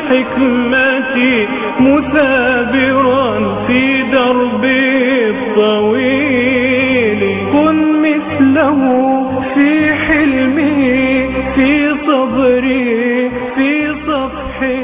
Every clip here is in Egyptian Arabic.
الحكمة مثابرا في دربه الطويل كن مثله في حلمه في صبره في صفحه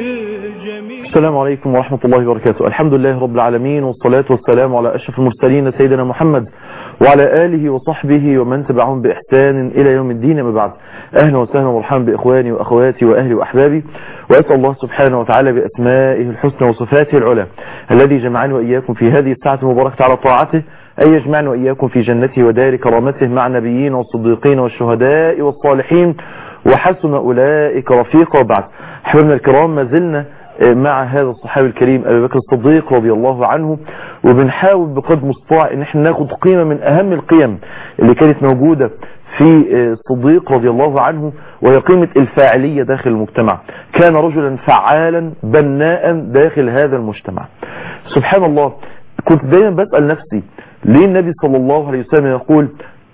الجميل السلام عليكم ورحمة الله وبركاته الحمد لله رب العالمين والصلاة والسلام على أشرف المرسلين سيدنا محمد وعلى آله وصحبه ومن تبعهم بإحسان إلى يوم الدين ما بعد أهلا وسهلا ومرحبا بإخواني وأخواتي وأهلي وأحبابي وأسأل الله سبحانه وتعالى بأسمائه الحسنى وصفاته العلى الذي جمعني وإياكم في هذه الساعة المباركة على طاعته أن يجمعنا وإياكم في جنته ودار كرامته مع نبيين والصديقين والشهداء والصالحين وحسن أولئك رفيقا وبعد أحبابنا الكرام ما زلنا مع هذا الصحابي الكريم أبي بكر الصديق رضي الله عنه وبنحاول بقدر المستطاع ان احنا ناخد قيمة من اهم القيم اللي كانت موجودة في الصديق رضي الله عنه وهي قيمة الفاعلية داخل المجتمع كان رجلا فعالا بناء داخل هذا المجتمع سبحان الله كنت دايما بسأل نفسي ليه النبي صلى الله عليه وسلم يقول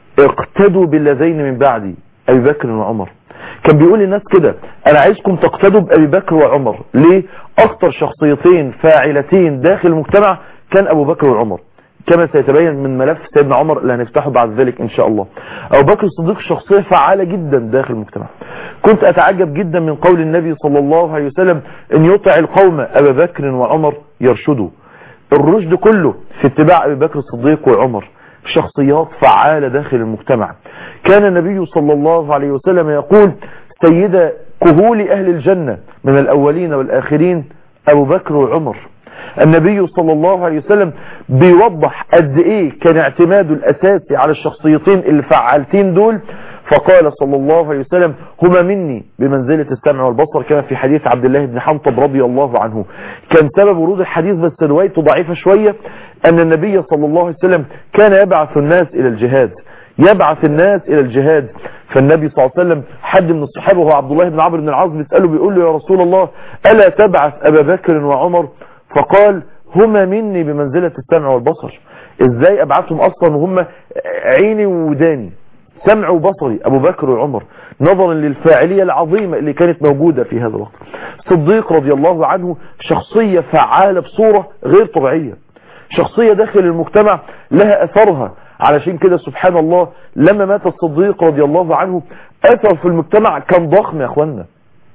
اقتدوا بالذين من بعدي أبي بكر وعمر كان بيقول للناس كده انا عايزكم تقتدوا بأبي بكر وعمر ليه اخطر شخصيتين فاعلتين داخل المجتمع كان ابو بكر وعمر كما سيتبين من ملف سيدنا عمر اللي هنفتحه بعد ذلك ان شاء الله ابو بكر الصديق شخصية فعالة جدا داخل المجتمع كنت اتعجب جدا من قول النبي صلى الله عليه وسلم ان يطع القوم ابا بكر وعمر يرشدوا الرشد كله في اتباع ابي بكر الصديق وعمر شخصيات فعالة داخل المجتمع كان النبي صلى الله عليه وسلم يقول سيد كهول أهل الجنة من الأولين والآخرين أبو بكر وعمر النبي صلى الله عليه وسلم بيوضح قد ايه كان اعتماده الاساسي على الشخصيتين الفعالتين دول فقال صلى الله عليه وسلم هما مني بمنزلة السمع والبصر كما في حديث عبد الله بن حنطب رضي الله عنه كان سبب ورود الحديث بس روايته ضعيفة شوية أن النبي صلى الله عليه وسلم كان يبعث الناس إلى الجهاد يبعث الناس إلى الجهاد فالنبي صلى الله عليه وسلم حد من الصحابة وهو عبد الله بن عمرو بن العاص بيسأله بيقول له يا رسول الله ألا تبعث أبا بكر وعمر فقال هما مني بمنزلة السمع والبصر ازاي ابعثهم اصلا وهم عيني ووداني سمع وبصري ابو بكر وعمر نظرا للفاعلية العظيمة اللي كانت موجودة في هذا الوقت صديق رضي الله عنه شخصية فعالة بصورة غير طبيعية شخصية داخل المجتمع لها اثرها علشان كده سبحان الله لما مات الصديق رضي الله عنه اثر في المجتمع كان ضخم يا اخوانا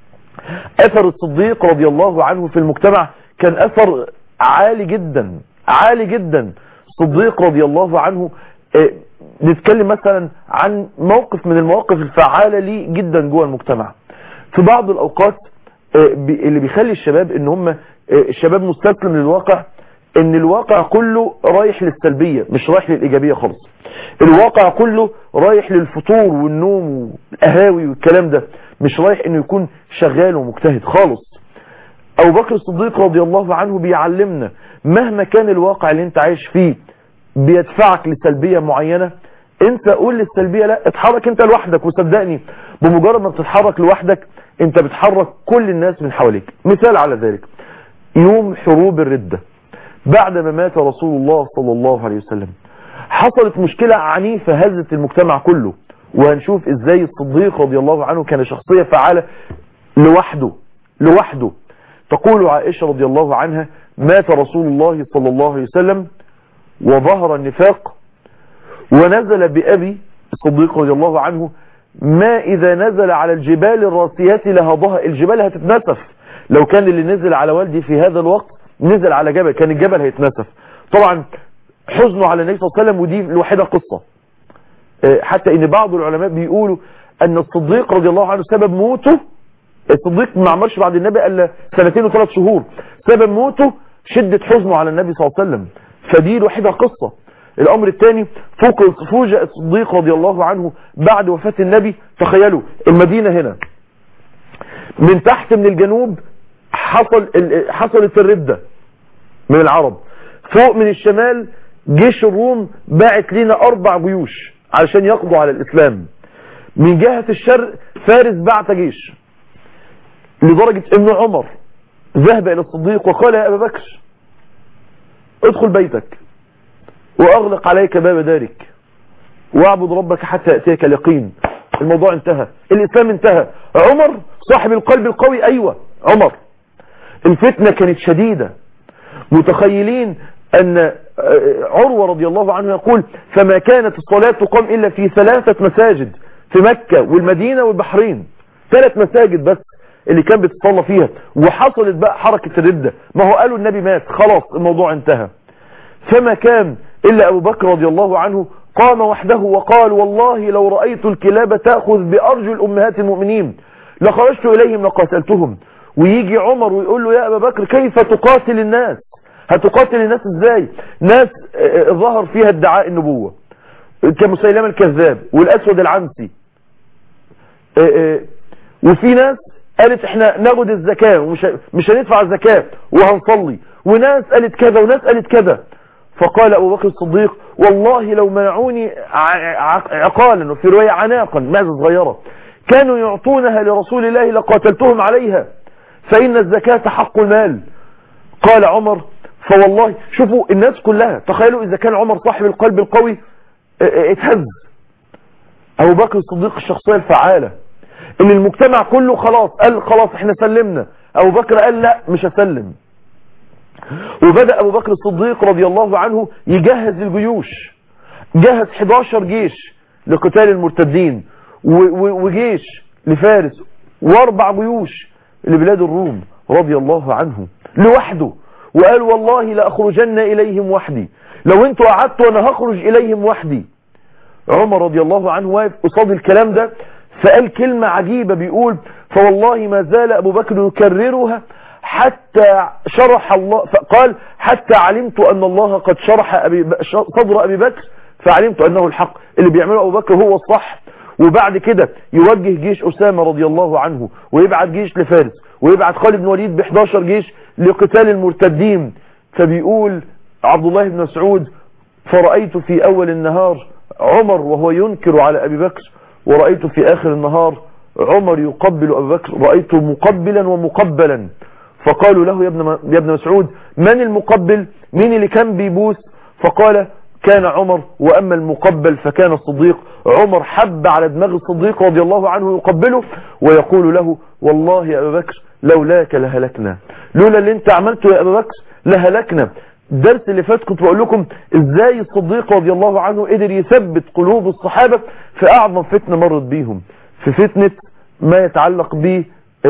اثر الصديق رضي الله عنه في المجتمع كان اثر عالي جدا عالي جدا صديق رضي الله عنه اه نتكلم مثلا عن موقف من المواقف الفعالة ليه جدا جوه المجتمع في بعض الاوقات اه اللي بيخلي الشباب ان هم اه الشباب مستسلم للواقع ان الواقع كله رايح للسلبية مش رايح للايجابية خالص الواقع كله رايح للفطور والنوم والقهاوي والكلام ده مش رايح انه يكون شغال ومجتهد خالص ابو بكر الصديق رضي الله عنه بيعلمنا مهما كان الواقع اللي انت عايش فيه بيدفعك لسلبية معينة انت قول للسلبية لا اتحرك انت لوحدك وصدقني بمجرد ما بتتحرك لوحدك انت بتحرك كل الناس من حواليك مثال على ذلك يوم حروب الردة بعد ما مات رسول الله صلى الله عليه وسلم حصلت مشكلة عنيفة هزت المجتمع كله وهنشوف ازاي الصديق رضي الله عنه كان شخصية فعالة لوحده لوحده تقول عائشة رضي الله عنها مات رسول الله صلى الله عليه وسلم وظهر النفاق ونزل بأبي الصديق رضي الله عنه ما إذا نزل على الجبال الراسيات لهضها الجبال هتتنسف لو كان اللي نزل على والدي في هذا الوقت نزل على جبل كان الجبل هيتنسف طبعا حزنه على النبي صلى الله عليه وسلم ودي لوحدها قصة حتى ان بعض العلماء بيقولوا ان الصديق رضي الله عنه سبب موته الصديق ما عمرش بعد النبي الا سنتين وثلاث شهور سبب موته شدة حزنه على النبي صلى الله عليه وسلم فدي لوحدها قصة الامر الثاني فوجئ الصديق رضي الله عنه بعد وفاة النبي تخيلوا المدينة هنا من تحت من الجنوب حصل حصلت الردة من العرب فوق من الشمال جيش الروم باعت لنا اربع جيوش علشان يقضوا على الاسلام من جهة الشرق فارس بعت جيش لدرجة ابن عمر ذهب الى الصديق وقال يا ابا بكر ادخل بيتك واغلق عليك باب دارك واعبد ربك حتى يأتيك اليقين الموضوع انتهى الاسلام انتهى عمر صاحب القلب القوي ايوه عمر الفتنة كانت شديدة متخيلين أن عروة رضي الله عنه يقول فما كانت الصلاة تقام إلا في ثلاثة مساجد في مكة والمدينة والبحرين ثلاث مساجد بس اللي كان بتصلى فيها وحصلت بقى حركة الردة ما هو قالوا النبي مات خلاص الموضوع انتهى فما كان إلا أبو بكر رضي الله عنه قام وحده وقال والله لو رأيت الكلاب تأخذ بأرجل أمهات المؤمنين لخرجت إليهم لقاتلتهم ويجي عمر ويقول له يا أبا بكر كيف تقاتل الناس هتقاتل الناس ازاي ناس ظهر فيها ادعاء النبوة كمسيلمة الكذاب والأسود العنسي وفي ناس قالت احنا ناخد الزكاة ومش مش هندفع الزكاة وهنصلي وناس قالت كذا وناس قالت كذا فقال أبو بكر الصديق والله لو منعوني عقالا وفي رواية عناقا معزة صغيرة كانوا يعطونها لرسول الله لقاتلتهم عليها فإن الزكاة حق المال قال عمر فوالله شوفوا الناس كلها تخيلوا إذا كان عمر صاحب القلب القوي اتهز أبو بكر الصديق الشخصية الفعالة ان المجتمع كله خلاص قال خلاص احنا سلمنا ابو بكر قال لا مش هسلم وبدأ ابو بكر الصديق رضي الله عنه يجهز الجيوش جهز 11 جيش لقتال المرتدين وجيش لفارس واربع جيوش لبلاد الروم رضي الله عنه لوحده وقال والله لأخرجن إليهم وحدي لو انتوا قعدتوا انا هخرج إليهم وحدي عمر رضي الله عنه واقف قصاد الكلام ده فقال كلمة عجيبة بيقول فوالله ما زال أبو بكر يكررها حتى شرح الله فقال حتى علمت أن الله قد شرح أبي صدر أبي بكر فعلمت أنه الحق اللي بيعمله أبو بكر هو الصح وبعد كده يوجه جيش أسامة رضي الله عنه ويبعت جيش لفارس ويبعت خالد بن وليد ب 11 جيش لقتال المرتدين فبيقول عبد الله بن مسعود فرأيت في أول النهار عمر وهو ينكر على أبي بكر ورأيت في آخر النهار عمر يقبل أبو بكر رأيته مقبلا ومقبلا فقالوا له يا ابن, يا ابن مسعود من المقبل مين اللي كان بيبوس فقال كان عمر وأما المقبل فكان الصديق عمر حب على دماغ الصديق رضي الله عنه يقبله ويقول له والله يا أبا بكر لولاك لهلكنا لولا اللي انت عملته يا أبا بكر لهلكنا الدرس اللي فات كنت بقول لكم ازاي الصديق رضي الله عنه قدر يثبت قلوب الصحابة في اعظم فتنة مرت بيهم في فتنة ما يتعلق ب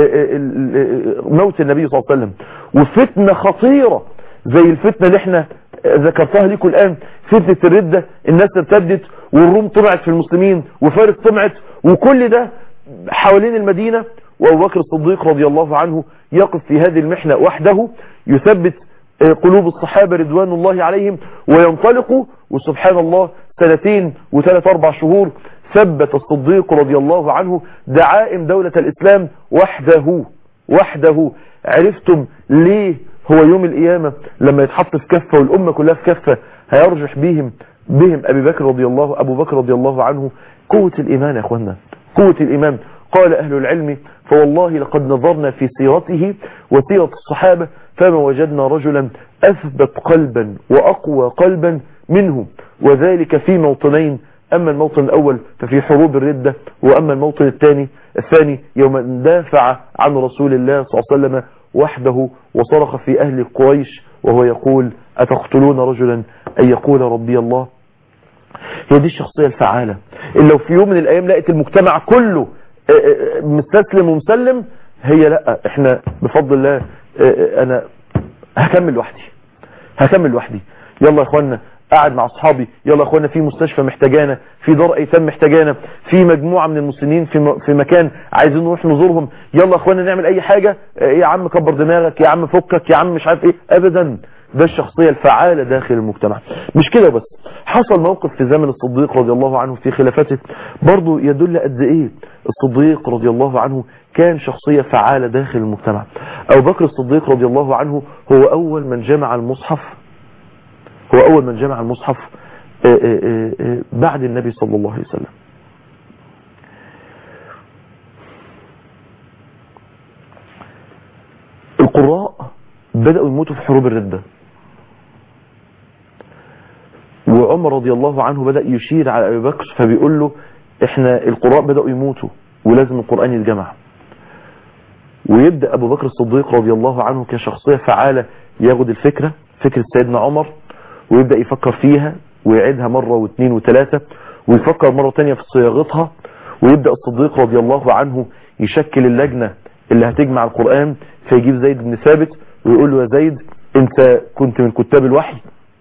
موت النبي صلى الله عليه وسلم وفتنة خطيرة زي الفتنة اللي احنا ذكرتها لكم الان فتنة الردة الناس ارتدت والروم طمعت في المسلمين وفارس طمعت وكل ده حوالين المدينة وابو بكر الصديق رضي الله عنه يقف في هذه المحنة وحده يثبت قلوب الصحابة رضوان الله عليهم وينطلقوا وسبحان الله سنتين وثلاث اربع شهور ثبت الصديق رضي الله عنه دعائم دولة الاسلام وحده وحده عرفتم ليه هو يوم القيامة لما يتحط في كفة والامة كلها في كفة هيرجح بهم بهم ابي بكر رضي الله ابو بكر رضي الله عنه قوة الايمان يا اخوانا قوة الايمان قال اهل العلم فوالله لقد نظرنا في سيرته وسيرة الصحابة فما وجدنا رجلا أثبت قلبا وأقوى قلبا منه وذلك في موطنين أما الموطن الأول ففي حروب الردة وأما الموطن الثاني الثاني يوم دافع عن رسول الله صلى الله عليه وسلم وحده وصرخ في أهل قريش وهو يقول أتقتلون رجلا أن يقول ربي الله هي دي الشخصية الفعالة اللي لو في يوم من الأيام لقيت المجتمع كله مستسلم ومسلم هي لا احنا بفضل الله انا هكمل لوحدي هكمل لوحدي يلا يا اخوانا قاعد مع اصحابي يلا يا اخوانا في مستشفى محتاجانا في دار ايتام محتاجانا في مجموعه من المسلمين في في مكان عايزين نروح نزورهم يلا يا اخوانا نعمل اي حاجه يا عم كبر دماغك يا عم فكك يا عم مش عارف ايه ابدا ده الشخصيه الفعاله داخل المجتمع مش كده بس حصل موقف في زمن الصديق رضي الله عنه في خلافته برضه يدل قد ايه الصديق رضي الله عنه كان شخصية فعالة داخل المجتمع أبو بكر الصديق رضي الله عنه هو أول من جمع المصحف هو أول من جمع المصحف بعد النبي صلى الله عليه وسلم القراء بدأوا يموتوا في حروب الردة وعمر رضي الله عنه بدأ يشير على أبي بكر فبيقول له احنا القراء بدأوا يموتوا ولازم القرآن يتجمع ويبدأ أبو بكر الصديق رضي الله عنه كشخصية فعالة ياخد الفكرة فكرة سيدنا عمر ويبدأ يفكر فيها ويعيدها مرة واثنين وثلاثة ويفكر مرة تانية في صياغتها ويبدأ الصديق رضي الله عنه يشكل اللجنة اللي هتجمع القرآن فيجيب زيد بن ثابت ويقول له يا زيد انت كنت من كتاب الوحي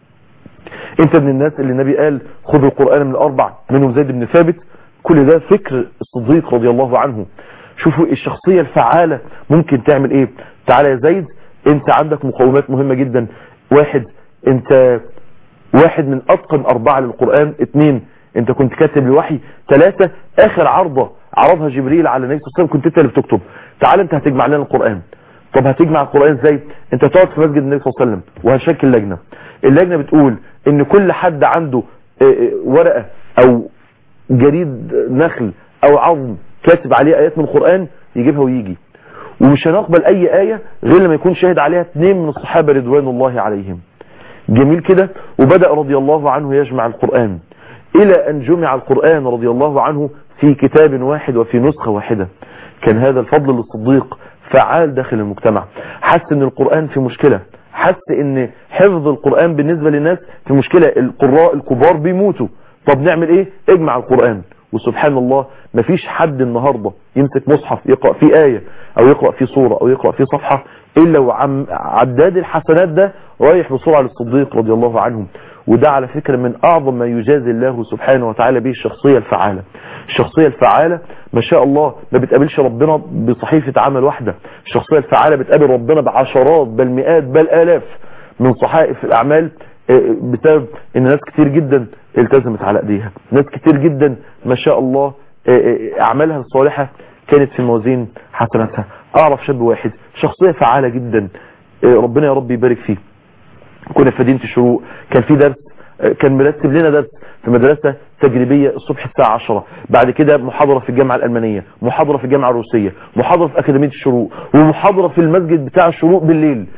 انت من الناس اللي النبي قال خذ القرآن من الاربع منهم زيد بن ثابت كل ده فكر الصديق رضي الله عنه شوفوا الشخصية الفعالة ممكن تعمل ايه تعالى يا زيد انت عندك مقومات مهمة جدا واحد انت واحد من اتقن اربعة للقرآن اثنين انت كنت كاتب الوحي ثلاثة اخر عرضة عرضها جبريل على النبي صلى الله عليه وسلم كنت انت اللي بتكتب تعال انت هتجمع لنا القرآن طب هتجمع القرآن ازاي انت تقعد في مسجد النبي صلى الله عليه وسلم وهنشكل لجنة اللجنة بتقول ان كل حد عنده اه اه ورقة او جريد نخل او عظم كاتب عليه ايات من القرآن يجيبها ويجي ومش هنقبل اي آية غير لما يكون شاهد عليها اثنين من الصحابة رضوان الله عليهم جميل كده وبدأ رضي الله عنه يجمع القرآن الى ان جمع القرآن رضي الله عنه في كتاب واحد وفي نسخة واحدة كان هذا الفضل للصديق فعال داخل المجتمع حس ان القرآن في مشكلة حس ان حفظ القرآن بالنسبة للناس في مشكلة القراء الكبار بيموتوا طب نعمل ايه اجمع القرآن وسبحان الله مفيش حد النهاردة يمسك مصحف يقرأ فيه آية او يقرأ فيه صورة او يقرأ فيه صفحة الا وعم عداد الحسنات ده رايح بسرعة للصديق رضي الله عنه وده على فكرة من اعظم ما يجازي الله سبحانه وتعالى به الشخصية الفعالة الشخصية الفعالة ما شاء الله ما بتقابلش ربنا بصحيفة عمل واحدة الشخصية الفعالة بتقابل ربنا بعشرات بل مئات بل آلاف من صحائف الأعمال بسبب ان ناس كتير جدا التزمت على ايديها ناس كتير جدا ما شاء الله اعمالها الصالحة كانت في موازين حسناتها اعرف شاب واحد شخصية فعالة جدا ربنا يا رب يبارك فيه كنا في مدينة الشروق كان في درس كان مرتب لنا درس في مدرسة تجريبية الصبح الساعة 10 بعد كده محاضرة في الجامعة الألمانية محاضرة في الجامعة الروسية محاضرة في أكاديمية الشروق ومحاضرة في المسجد بتاع الشروق بالليل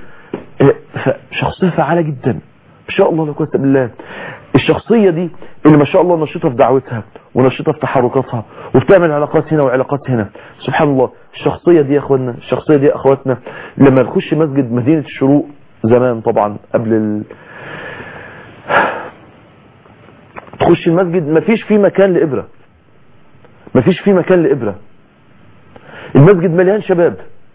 شخصية فعالة جدا ما شاء الله لا قوه الا بالله الشخصية دي اللي ما شاء الله نشيطة في دعوتها ونشيطة في تحركاتها وبتعمل علاقات هنا وعلاقات هنا سبحان الله الشخصية دي يا اخواننا الشخصية دي يا اخواتنا لما نخش مسجد مدينة الشروق زمان طبعا قبل ال... تخش المسجد مفيش فيه مكان لإبرة مفيش فيه مكان لإبرة المسجد مليان شباب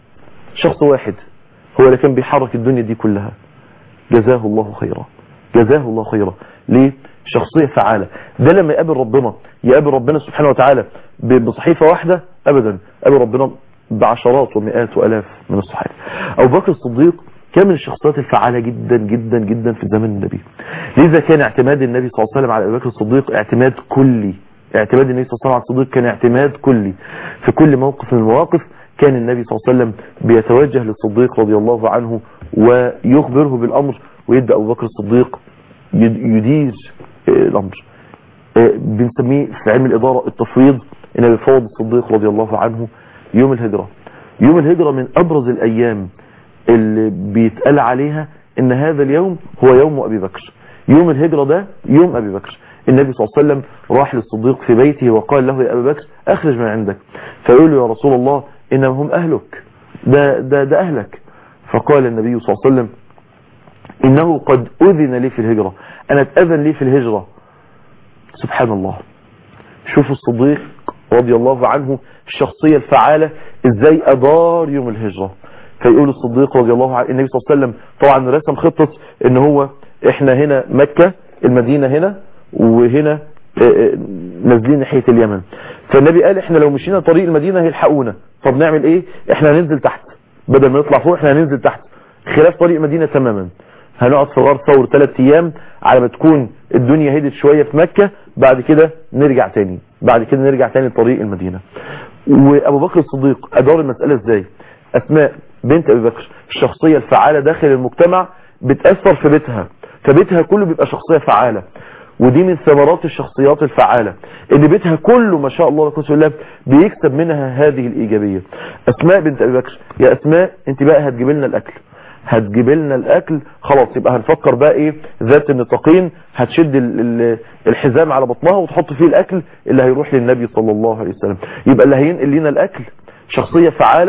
شخص واحد هو اللي كان بيحرك الدنيا دي كلها جزاه الله خيرا جزاه الله خيرا ليه شخصية فعالة ده لما يقابل ربنا يقابل ربنا سبحانه وتعالى بصحيفة واحدة ابدا يقابل ربنا بعشرات ومئات والاف من الصحابة ابو بكر الصديق كان من الشخصيات الفعالة جدا جدا جدا في زمن النبي لذا كان اعتماد النبي صلى الله عليه وسلم على ابو بكر الصديق اعتماد كلي اعتماد النبي صلى الله عليه وسلم على الصديق كان اعتماد كلي في كل موقف من المواقف كان النبي صلى الله عليه وسلم بيتوجه للصديق رضي الله عنه ويخبره بالامر ويبدأ ابو بكر الصديق يدير الامر بنسميه في علم الادارة التفويض ان بيفوض الصديق رضي الله عنه يوم الهجرة يوم الهجرة من ابرز الايام اللي بيتقال عليها ان هذا اليوم هو يوم ابي بكر يوم الهجرة ده يوم ابي بكر النبي صلى الله عليه وسلم راح للصديق في بيته وقال له يا ابا بكر اخرج من عندك فيقول له يا رسول الله انهم هم اهلك ده, ده, ده اهلك فقال النبي صلى الله عليه وسلم انه قد اذن لي في الهجرة انا اتاذن لي في الهجرة سبحان الله شوفوا الصديق رضي الله عنه الشخصية الفعالة ازاي ادار يوم الهجرة فيقول الصديق رضي الله عنه النبي صلى الله عليه وسلم طبعا رسم خطة ان هو احنا هنا مكة المدينة هنا وهنا نازلين ناحية اليمن فالنبي قال احنا لو مشينا طريق المدينة هيلحقونا طب نعمل ايه احنا هننزل تحت بدل ما نطلع فوق احنا هننزل تحت خلاف طريق المدينة تماما هنقعد في غار ثور ثلاث ايام على ما تكون الدنيا هدت شوية في مكة بعد كده نرجع تاني بعد كده نرجع تاني لطريق المدينة وابو بكر الصديق ادار المسألة ازاي اسماء بنت ابي بكر الشخصية الفعالة داخل المجتمع بتأثر في بيتها فبيتها كله بيبقى شخصية فعالة ودي من ثمرات الشخصيات الفعالة اللي بيتها كله ما شاء الله لكم الله بيكسب منها هذه الإيجابية أسماء بنت أبي بكر يا أسماء انت بقى هتجيب لنا الأكل هتجيب لنا الأكل خلاص يبقى هنفكر بقى إيه ذات النطاقين هتشد الحزام على بطنها وتحط فيه الأكل اللي هيروح للنبي صلى الله عليه وسلم يبقى اللي هينقل لنا الأكل شخصية فعالة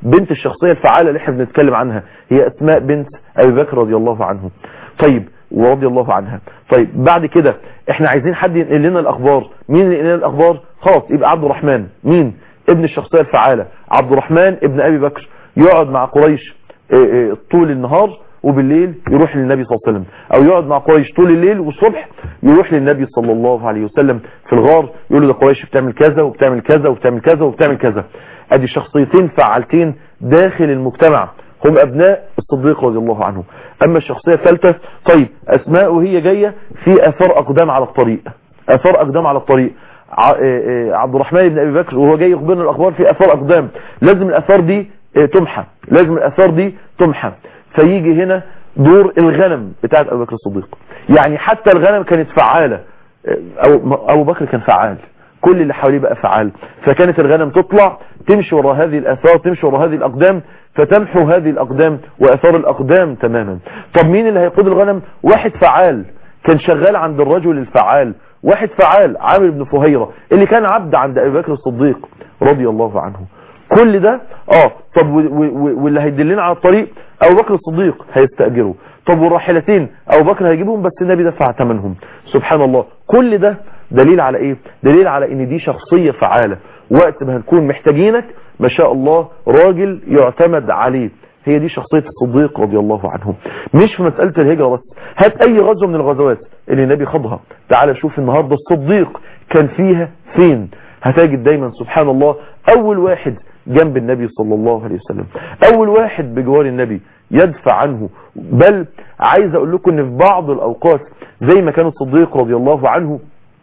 بنت الشخصية الفعالة اللي احنا بنتكلم عنها هي اسماء بنت ابي بكر رضي الله عنه طيب ورضي الله عنها طيب بعد كده احنا عايزين حد ينقل لنا الاخبار مين اللي ينقل لنا الاخبار خلاص يبقى عبد الرحمن مين ابن الشخصية الفعالة عبد الرحمن ابن ابي بكر يقعد مع قريش اه اه طول النهار وبالليل يروح للنبي صلى الله عليه وسلم او يقعد مع قريش طول الليل والصبح يروح للنبي صلى الله عليه وسلم في الغار يقول له ده قريش بتعمل كذا وبتعمل كذا وبتعمل كذا وبتعمل كذا ادي شخصيتين فعالتين داخل المجتمع هم ابناء الصديق رضي الله عنه اما الشخصية الثالثة طيب اسماء وهي جاية في اثار اقدام على الطريق اثار اقدام على الطريق عبد الرحمن بن ابي بكر وهو جاي يخبرنا الاخبار في اثار اقدام لازم الاثار دي تمحى لازم الاثار دي تمحى فيجي هنا دور الغنم بتاعت ابو بكر الصديق يعني حتى الغنم كانت فعالة أو ابو بكر كان فعال كل اللي حواليه بقى فعال فكانت الغنم تطلع تمشي وراء هذه الاثار تمشي وراء هذه الاقدام فتمحو هذه الاقدام واثار الاقدام تماما طب مين اللي هيقود الغنم واحد فعال كان شغال عند الرجل الفعال واحد فعال عامر بن فهيرة اللي كان عبد عند ابي بكر الصديق رضي الله عنه كل ده اه طب واللي هيدلنا على الطريق ابو بكر الصديق هيستأجره طب والراحلتين ابو بكر هيجيبهم بس النبي دفع ثمنهم سبحان الله كل ده دليل على ايه دليل على ان دي شخصية فعالة وقت ما هنكون محتاجينك ما شاء الله راجل يعتمد عليه هي دي شخصية الصديق رضي الله عنه مش في مسألة الهجرة بس هات اي غزوة من الغزوات اللي النبي خضها تعال شوف النهاردة الصديق كان فيها فين هتجد دايما سبحان الله اول واحد جنب النبي صلى الله عليه وسلم اول واحد بجوار النبي يدفع عنه بل عايز اقول لكم ان في بعض الاوقات زي ما كان الصديق رضي الله عنه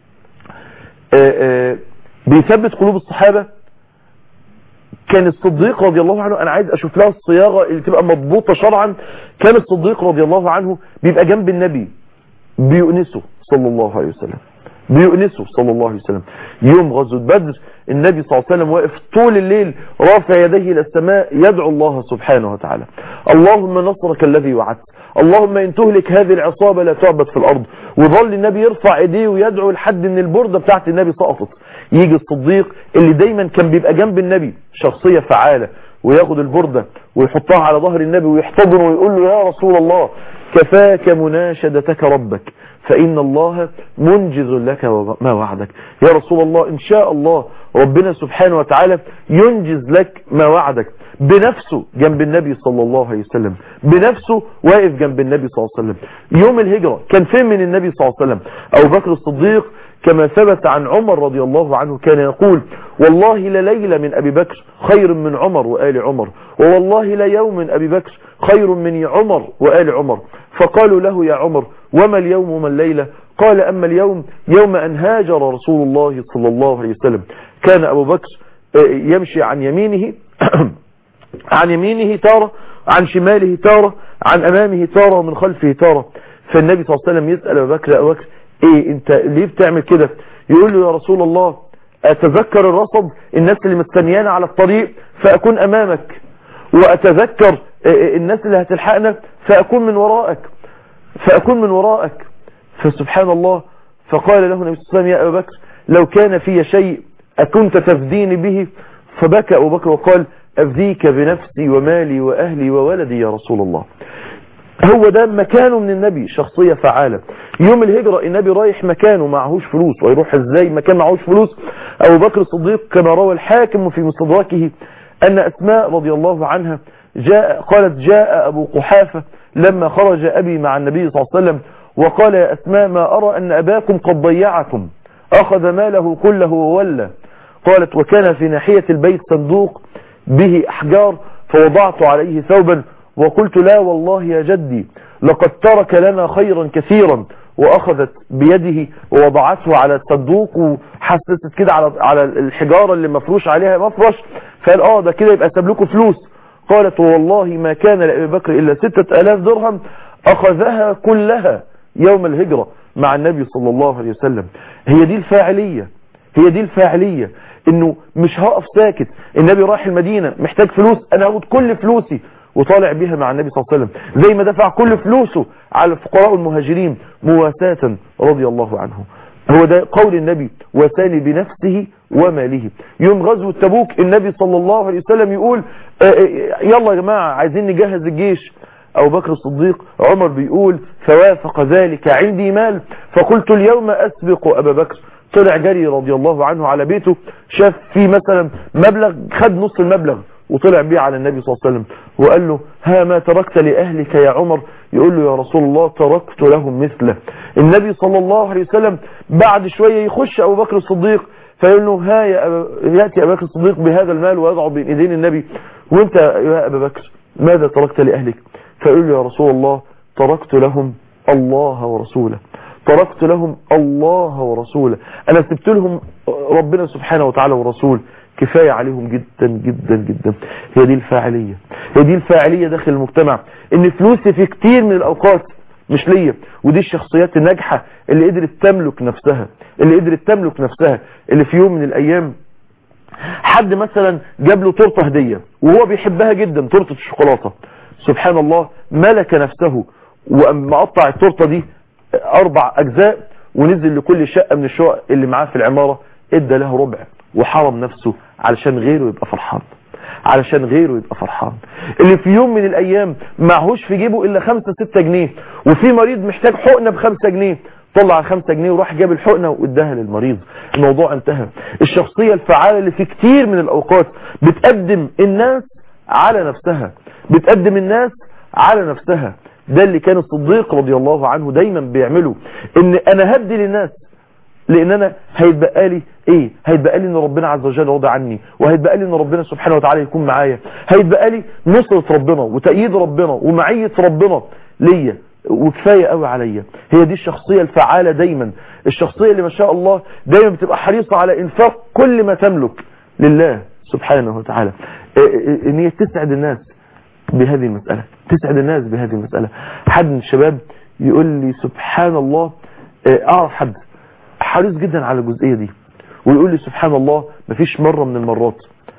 آآ آآ بيثبت قلوب الصحابة كان الصديق رضي الله عنه انا عايز اشوف لها الصياغة اللي تبقى مضبوطة شرعا كان الصديق رضي الله عنه بيبقى جنب النبي بيؤنسه صلى الله عليه وسلم بيؤنسه صلى الله عليه وسلم يوم غزوة بدر النبي صلى الله عليه وسلم واقف طول الليل رافع يديه الى السماء يدعو الله سبحانه وتعالى اللهم نصرك الذي وعدت اللهم ان تهلك هذه العصابة لا تعبد في الارض وظل النبي يرفع ايديه ويدعو لحد ان البردة بتاعت النبي سقطت يجي الصديق اللي دايما كان بيبقى جنب النبي شخصية فعالة وياخد البردة ويحطها على ظهر النبي ويحتضنه ويقول له يا رسول الله كفاك مناشدتك ربك فإن الله منجز لك ما وعدك يا رسول الله إن شاء الله ربنا سبحانه وتعالى ينجز لك ما وعدك بنفسه جنب النبي صلى الله عليه وسلم بنفسه واقف جنب النبي صلى الله عليه وسلم يوم الهجرة كان فين من النبي صلى الله عليه وسلم أبو بكر الصديق كما ثبت عن عمر رضي الله عنه كان يقول والله لليلة من أبي بكر خير من عمر وآل عمر ووالله ليوم من أبي بكر خير من عمر وآل عمر فقالوا له يا عمر وما اليوم وما الليلة قال أما اليوم يوم أن هاجر رسول الله صلى الله عليه وسلم كان أبو بكر يمشي عن يمينه عن يمينه تارة عن شماله تارة عن أمامه تارة ومن خلفه تارة فالنبي صلى الله عليه وسلم يسأل أبو بكر أبو بكر ايه انت ليه بتعمل كده يقول له يا رسول الله اتذكر الرصد الناس اللي مستنيانا على الطريق فاكون امامك واتذكر الناس اللي هتلحقنا فاكون من ورائك فاكون من ورائك فسبحان الله فقال له النبي صلى الله عليه وسلم يا ابا بكر لو كان في شيء اكنت تفديني به فبكى ابو بكر وقال افديك بنفسي ومالي واهلي وولدي يا رسول الله هو ده مكانه من النبي شخصية فعالة يوم الهجرة النبي رايح مكانه معهوش فلوس ويروح ازاي مكان معهوش فلوس ابو بكر الصديق كما روى الحاكم في مستدركه ان اسماء رضي الله عنها جاء قالت جاء ابو قحافة لما خرج ابي مع النبي صلى الله عليه وسلم وقال يا اسماء ما ارى ان اباكم قد ضيعكم اخذ ماله كله وولى قالت وكان في ناحية البيت صندوق به احجار فوضعت عليه ثوبا وقلت لا والله يا جدي لقد ترك لنا خيرا كثيرا واخذت بيده ووضعته على الصندوق وحسست كده على على الحجارة اللي مفروش عليها مفرش فقال اه ده كده يبقى ساب لكم فلوس قالت والله ما كان لأبي بكر إلا ستة ألاف درهم أخذها كلها يوم الهجرة مع النبي صلى الله عليه وسلم هي دي الفاعلية هي دي الفاعلية انه مش هقف ساكت النبي رايح المدينة محتاج فلوس انا هاخد كل فلوسي وطالع بيها مع النبي صلى الله عليه وسلم زي ما دفع كل فلوسه على الفقراء المهاجرين مواساة رضي الله عنه هو ده قول النبي وساني بنفسه وماله يوم غزوة تبوك النبي صلى الله عليه وسلم يقول آه، آه، يلا يا جماعة عايزين نجهز الجيش أبو بكر الصديق عمر بيقول فوافق ذلك عندي مال فقلت اليوم أسبق أبا بكر طلع جري رضي الله عنه على بيته شاف فيه مثلا مبلغ خد نص المبلغ وطلع بيه على النبي صلى الله عليه وسلم وقال له ها ما تركت لأهلك يا عمر يقول له يا رسول الله تركت لهم مثله النبي صلى الله عليه وسلم بعد شوية يخش أبو بكر الصديق فيقول له ها يا أبا يأتي أبو بكر الصديق بهذا المال ويضعه بين إيدين النبي وانت يا أبا بكر ماذا تركت لأهلك فيقول له يا رسول الله تركت لهم الله ورسوله تركت لهم الله ورسوله أنا سبت لهم ربنا سبحانه وتعالى ورسول كفاية عليهم جدا جدا جدا هي دي الفاعلية هي دي الفاعلية داخل المجتمع ان فلوسي في كتير من الأوقات مش ليا ودي الشخصيات الناجحة اللي قدرت تملك نفسها اللي قدرت تملك نفسها اللي في يوم من الأيام حد مثلا جاب له تورته هدية وهو بيحبها جدا تورته الشوكولاتة سبحان الله ملك نفسه وأما قطع التورته دي أربع أجزاء ونزل لكل شقة من الشقق اللي معاه في العمارة ادى له ربع وحرم نفسه علشان غيره يبقى فرحان علشان غيره يبقى فرحان اللي في يوم من الايام معهوش في جيبه الا خمسة ستة جنيه وفي مريض محتاج حقنة بخمسة جنيه طلع خمسة جنيه وراح جاب الحقنة واداها للمريض الموضوع انتهى الشخصية الفعالة اللي في كتير من الاوقات بتقدم الناس على نفسها بتقدم الناس على نفسها ده اللي كان الصديق رضي الله عنه دايما بيعمله ان انا هدي للناس لان انا هيتبقى لي ايه هيتبقى لي ان ربنا عز وجل راضي عني وهيتبقى لي ان ربنا سبحانه وتعالى يكون معايا هيتبقى لي نصرة ربنا وتأييد ربنا ومعية ربنا ليا وكفاية قوي عليا هي دي الشخصية الفعالة دايما الشخصية اللي ما شاء الله دايما بتبقى حريصة على انفاق كل ما تملك لله سبحانه وتعالى ان هي تسعد الناس بهذه المسألة تسعد الناس بهذه المسألة حد من الشباب يقول لي سبحان الله اعرف حد حريص جدا على الجزئية دي ويقول لي سبحان الله مفيش مرة من المرات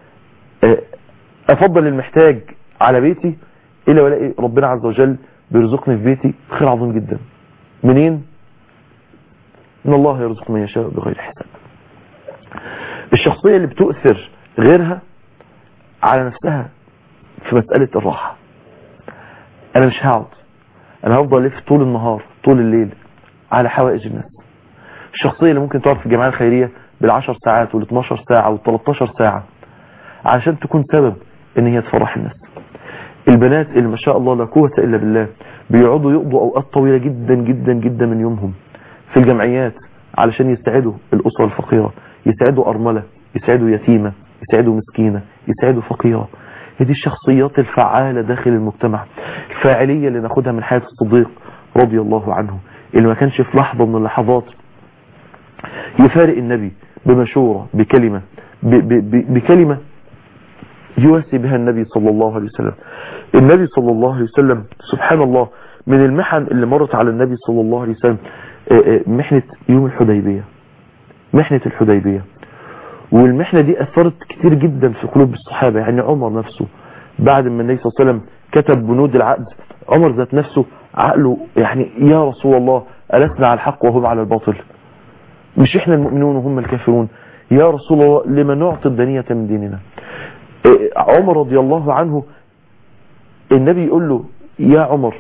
افضل المحتاج على بيتي الا ولاقي ربنا عز وجل بيرزقني في بيتي خير عظيم جدا منين ان الله يرزق من يشاء بغير حساب الشخصية اللي بتؤثر غيرها على نفسها في مسألة الراحة انا مش هقعد انا هفضل الف طول النهار طول الليل على حوائج الناس الشخصية اللي ممكن تقعد في الجمعية الخيرية بالعشر ساعات وال12 ساعة وال13 ساعة عشان تكون سبب ان هي تفرح الناس البنات اللي ما شاء الله لا قوة الا بالله بيقعدوا يقضوا اوقات طويلة جدا جدا جدا من يومهم في الجمعيات علشان يساعدوا الاسرة الفقيرة يساعدوا ارملة يساعدوا يتيمة يساعدوا مسكينة يساعدوا فقيرة هي دي الشخصيات الفعالة داخل المجتمع الفاعلية اللي ناخدها من حياة الصديق رضي الله عنه اللي ما كانش في لحظة من اللحظات يفارق النبي بمشورة بكلمة ب ب ب بكلمة يواسي بها النبي صلى الله عليه وسلم النبي صلى الله عليه وسلم سبحان الله من المحن اللي مرت على النبي صلى الله عليه وسلم محنة يوم الحديبية محنة الحديبية والمحنة دي أثرت كتير جدا في قلوب الصحابة يعني عمر نفسه بعد ما النبي صلى الله عليه وسلم كتب بنود العقد عمر ذات نفسه عقله يعني يا رسول الله ألسنا على الحق وهم على الباطل مش احنا المؤمنون وهم الكافرون يا رسول الله لما نعطي الدنية من ديننا عمر رضي الله عنه النبي يقول له يا عمر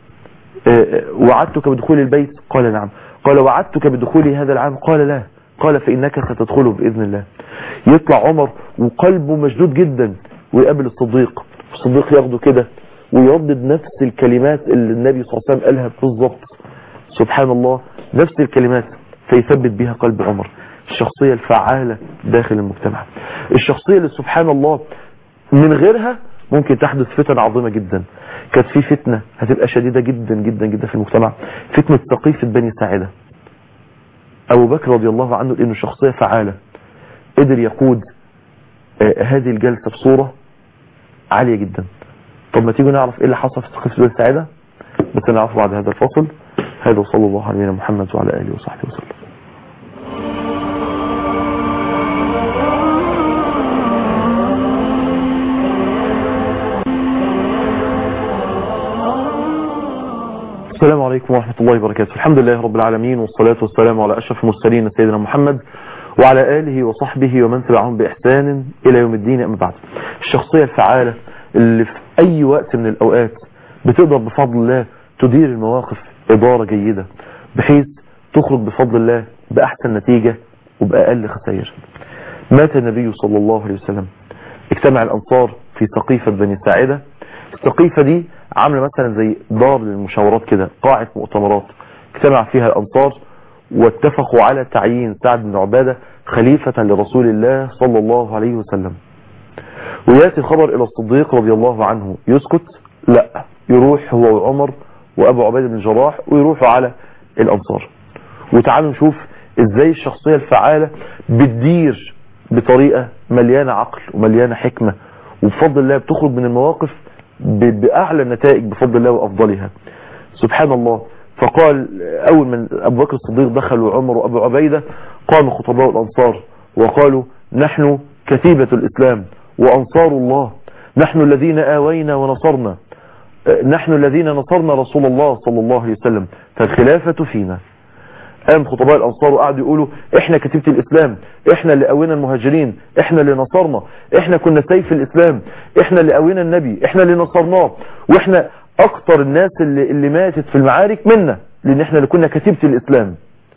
وعدتك بدخول البيت قال نعم قال وعدتك بدخول هذا العام قال لا قال فإنك ستدخله بإذن الله يطلع عمر وقلبه مشدود جدا ويقابل الصديق الصديق ياخده كده ويردد نفس الكلمات اللي النبي صلى الله عليه وسلم قالها بالظبط سبحان الله نفس الكلمات فيثبت بها قلب عمر الشخصية الفعالة داخل المجتمع الشخصية اللي سبحان الله من غيرها ممكن تحدث فتن عظيمة جدا كانت في فتنة هتبقى شديدة جدا جدا جدا في المجتمع فتنة سقيفة بني ساعدة أبو بكر رضي الله عنه لأنه شخصية فعالة قدر يقود آه هذه الجلسة بصورة عالية جدا طب ما تيجوا نعرف ايه اللي حصل في سقيفة بني ساعدة بس نعرفه بعد هذا الفصل هذا صلى الله عليه محمد وعلى آله وصحبه وسلم السلام عليكم ورحمة الله وبركاته الحمد لله رب العالمين والصلاة والسلام على أشرف المرسلين سيدنا محمد وعلى آله وصحبه ومن تبعهم بإحسان إلى يوم الدين أما بعد الشخصية الفعالة اللي في أي وقت من الأوقات بتقدر بفضل الله تدير المواقف إدارة جيدة بحيث تخرج بفضل الله بأحسن نتيجة وبأقل خسائر مات النبي صلى الله عليه وسلم اجتمع الأنصار في سقيفة بني ساعدة السقيفة دي عاملة مثلا زي دار للمشاورات كده قاعة مؤتمرات اجتمع فيها الأنصار واتفقوا على تعيين سعد بن عبادة خليفة لرسول الله صلى الله عليه وسلم وياتي الخبر إلى الصديق رضي الله عنه يسكت لا يروح هو وعمر وأبو عبيدة بن الجراح ويروحوا على الأنصار وتعالوا نشوف ازاي الشخصية الفعالة بتدير بطريقة مليانة عقل ومليانة حكمة وبفضل الله بتخرج من المواقف بأعلى النتائج بفضل الله وأفضلها سبحان الله فقال أول من أبو بكر الصديق دخل وعمر وأبو عبيدة قام خطباء الأنصار وقالوا نحن كتيبة الإسلام وأنصار الله نحن الذين آوينا ونصرنا نحن الذين نصرنا رسول الله صلى الله عليه وسلم فالخلافة فينا قام خطباء الأنصار وقعدوا يقولوا احنا كتيبة الإسلام احنا اللي قوينا المهاجرين احنا اللي نصرنا احنا كنا سيف الإسلام احنا اللي قوينا النبي احنا اللي نصرناه واحنا اكتر الناس اللي, اللي ماتت في المعارك منا لان احنا اللي كنا كتيبة الإسلام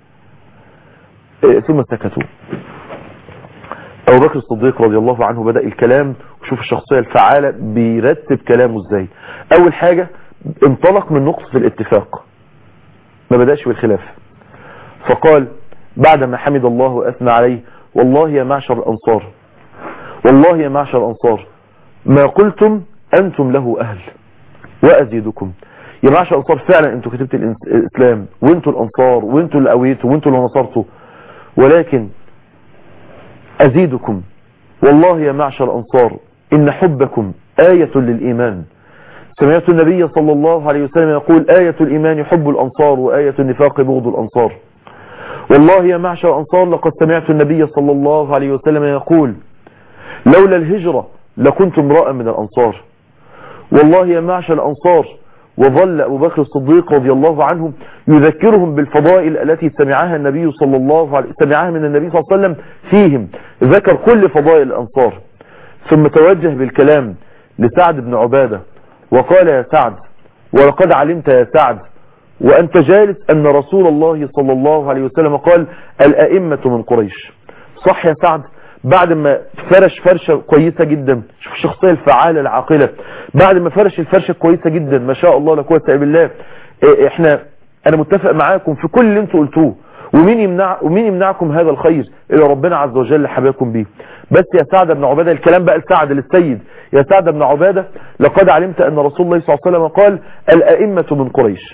اه ثم سكتوا أبو بكر الصديق رضي الله عنه بدأ الكلام وشوف الشخصية الفعالة بيرتب كلامه ازاي أول حاجة انطلق من نقطة الاتفاق ما بدأش بالخلاف فقال بعدما حمد الله وأثنى عليه والله يا معشر الأنصار والله يا معشر الأنصار ما قلتم أنتم له أهل وأزيدكم يا معشر الأنصار فعلا أنتم كتبت الإسلام وأنتم الأنصار وأنتم اللي قويتوا وأنتم اللي نصرتوا ولكن أزيدكم والله يا معشر الأنصار إن حبكم آية للإيمان سمعت النبي صلى الله عليه وسلم يقول آية الإيمان حب الأنصار وآية النفاق بغض الأنصار والله يا معشر الأنصار لقد سمعت النبي صلى الله عليه وسلم يقول لولا الهجرة لكنت امرأ من الأنصار والله يا معشر الأنصار وظل أبو بكر الصديق رضي الله عنه يذكرهم بالفضائل التي سمعها النبي صلى الله عليه سمعها من النبي صلى الله عليه وسلم فيهم ذكر كل فضائل الأنصار ثم توجه بالكلام لسعد بن عبادة وقال يا سعد ولقد علمت يا سعد وأنت جالس أن رسول الله صلى الله عليه وسلم قال الأئمة من قريش صح يا سعد بعد ما فرش فرشة كويسة جدا شوف الشخصية الفعالة العاقلة بعد ما فرش الفرشة كويسة جدا ما شاء الله لا قوه الا بالله احنا انا متفق معاكم في كل اللي انتوا قلتوه ومين يمنع ومين يمنعكم هذا الخير اللي ربنا عز وجل حباكم بيه بس يا سعد بن عبادة الكلام بقى لسعد للسيد يا سعد بن عبادة لقد علمت ان رسول الله صلى الله عليه وسلم قال الائمة من قريش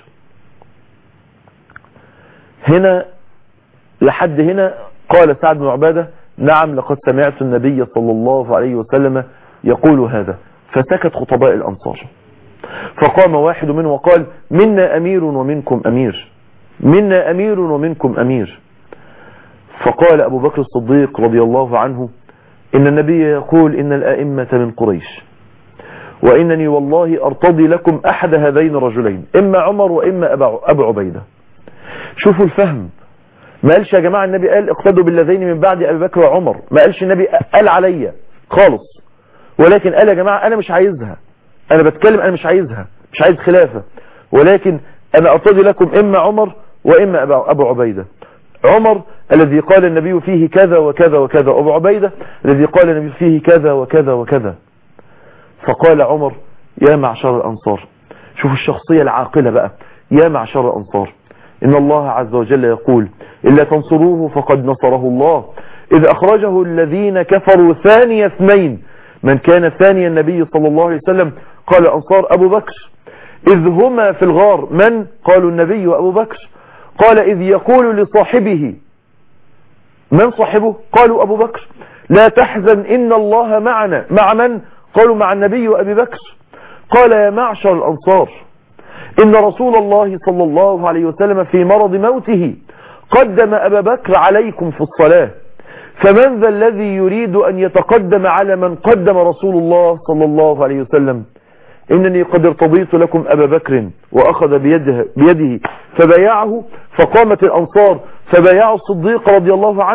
هنا لحد هنا قال سعد بن عبادة نعم لقد سمعت النبي صلى الله عليه وسلم يقول هذا فسكت خطباء الأنصار فقام واحد منهم وقال منا أمير ومنكم أمير منا أمير ومنكم أمير فقال أبو بكر الصديق رضي الله عنه إن النبي يقول إن الأئمة من قريش وإنني والله أرتضي لكم أحد هذين الرجلين إما عمر وإما أبو عبيدة شوفوا الفهم ما قالش يا جماعة النبي قال اقتدوا بالذين من بعد أبي بكر وعمر ما قالش النبي قال عليا خالص ولكن قال يا جماعة أنا مش عايزها أنا بتكلم أنا مش عايزها مش عايز خلافة ولكن أنا أرتضي لكم إما عمر وإما أبو عبيدة عمر الذي قال النبي فيه كذا وكذا وكذا أبو عبيدة الذي قال النبي فيه كذا وكذا وكذا فقال عمر يا معشر الأنصار شوفوا الشخصية العاقلة بقى يا معشر الأنصار إن الله عز وجل يقول إلا تنصروه فقد نصره الله إذ أخرجه الذين كفروا ثاني اثنين من كان ثاني النبي صلى الله عليه وسلم قال الأنصار أبو بكر إذ هما في الغار من قالوا النبي وأبو بكر قال إذ يقول لصاحبه من صاحبه قالوا أبو بكر لا تحزن إن الله معنا مع من قالوا مع النبي وأبي بكر قال يا معشر الأنصار إن رسول الله صلى الله عليه وسلم في مرض موته قدم أبا بكر عليكم في الصلاة فمن ذا الذي يريد أن يتقدم على من قدم رسول الله صلى الله عليه وسلم إنني قد ارتضيت لكم أبا بكر وأخذ بيده, بيده فبايعه فقامت الأنصار فبايعوا الصديق رضي الله عنه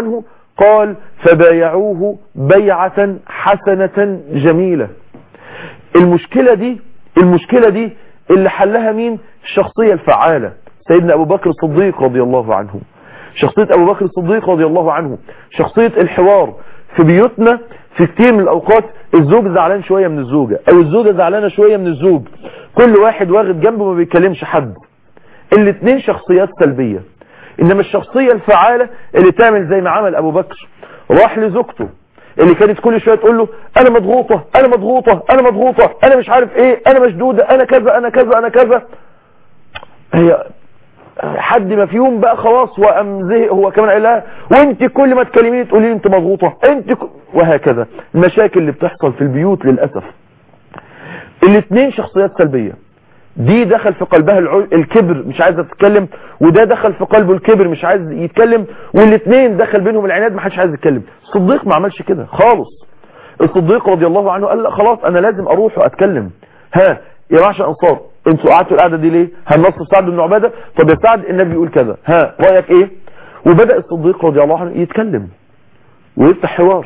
قال فبايعوه بيعة حسنة جميلة المشكلة دي المشكلة دي اللي حلها مين الشخصية الفعالة سيدنا أبو بكر الصديق رضي الله عنه شخصية أبو بكر الصديق رضي الله عنه شخصية الحوار في بيوتنا في كتير من الأوقات الزوج زعلان شوية من الزوجة أو الزوجة زعلانة شوية من الزوج كل واحد واخد جنبه ما بيتكلمش حد الاثنين شخصيات سلبية إنما الشخصية الفعالة اللي تعمل زي ما عمل أبو بكر راح لزوجته اللي كانت كل شوية تقول له أنا مضغوطة أنا مضغوطة أنا مضغوطة أنا مش عارف إيه أنا مشدودة أنا كذا أنا كذا أنا كذا هي حد ما في يوم بقى خلاص وقام زهق هو كمان قال لها وانت كل ما تكلميني تقولي لي انت مضغوطه انت ك... وهكذا المشاكل اللي بتحصل في البيوت للاسف الاثنين شخصيات سلبيه دي دخل في قلبها العل... الكبر مش عايزه تتكلم وده دخل في قلبه الكبر مش عايز يتكلم والاثنين دخل بينهم العناد ما حدش عايز يتكلم الصديق ما عملش كده خالص الصديق رضي الله عنه قال لا خلاص انا لازم اروح واتكلم ها يا معشر انصار انتوا قعدتوا القعده دي ليه هنص سعد بن عباده طب يا سعد النبي بيقول كذا ها رايك ايه وبدا الصديق رضي الله عنه يتكلم ويفتح حوار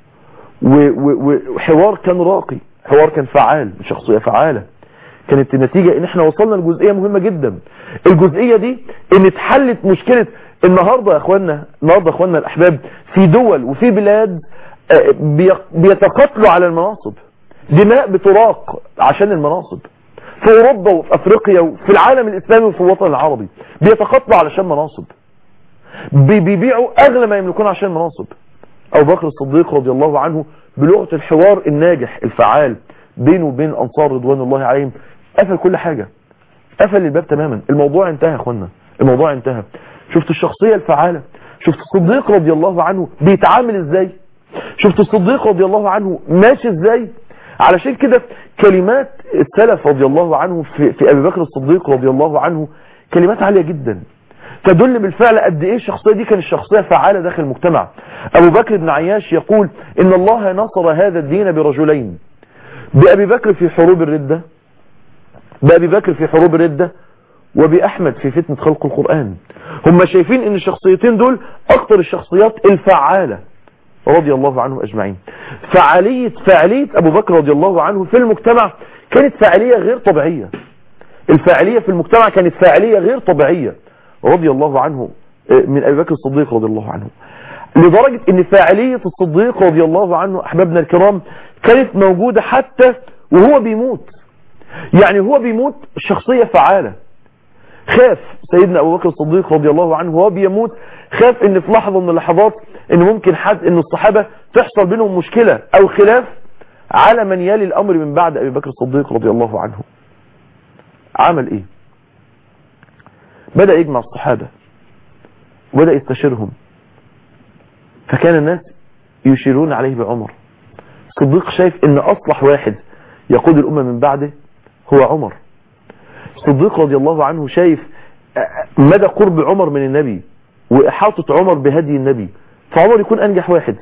وحوار كان راقي حوار كان فعال شخصيه فعاله كانت النتيجه ان احنا وصلنا لجزئيه مهمه جدا الجزئيه دي ان اتحلت مشكله النهارده يا اخواننا النهارده يا اخواننا الاحباب في دول وفي بلاد بيتقاتلوا على المناصب دماء بتراق عشان المناصب في اوروبا وفي افريقيا وفي العالم الاسلامي وفي الوطن العربي بيتقاتلوا علشان مناصب بيبيعوا اغلى ما يملكون عشان مناصب ابو بكر الصديق رضي الله عنه بلغه الحوار الناجح الفعال بينه وبين انصار رضوان الله عليهم قفل كل حاجه قفل الباب تماما الموضوع انتهى يا اخوانا الموضوع انتهى شفت الشخصيه الفعاله شفت الصديق رضي الله عنه بيتعامل ازاي شفت الصديق رضي الله عنه ماشي ازاي علشان كده كلمات السلف رضي الله عنه في, في ابي بكر الصديق رضي الله عنه كلمات عالية جدا تدل بالفعل قد ايه الشخصية دي كانت شخصية فعالة داخل المجتمع ابو بكر بن عياش يقول ان الله نصر هذا الدين برجلين بابي بكر في حروب الردة بابي بكر في حروب الردة وبأحمد في فتنة خلق القرآن هم شايفين ان الشخصيتين دول اكتر الشخصيات الفعالة رضي الله عنهم أجمعين فعالية فعالية أبو بكر رضي الله عنه في المجتمع كانت فعالية غير طبيعية الفاعلية في المجتمع كانت فاعلية غير طبيعية رضي الله عنه من أبي بكر الصديق رضي الله عنه لدرجة ان فاعلية الصديق رضي الله عنه أحبابنا الكرام كانت موجودة حتى وهو بيموت يعني هو بيموت شخصية فعالة خاف سيدنا أبو بكر الصديق رضي الله عنه وهو بيموت خاف ان في لحظة من اللحظات ان ممكن حد ان الصحابة تحصل بينهم مشكلة او خلاف على من يلي الامر من بعد ابي بكر الصديق رضي الله عنه عمل ايه بدأ يجمع الصحابة وبدأ يستشيرهم فكان الناس يشيرون عليه بعمر الصديق شايف ان اصلح واحد يقود الامة من بعده هو عمر الصديق رضي الله عنه شايف مدى قرب عمر من النبي واحاطة عمر بهدي النبي فعمر يكون انجح واحد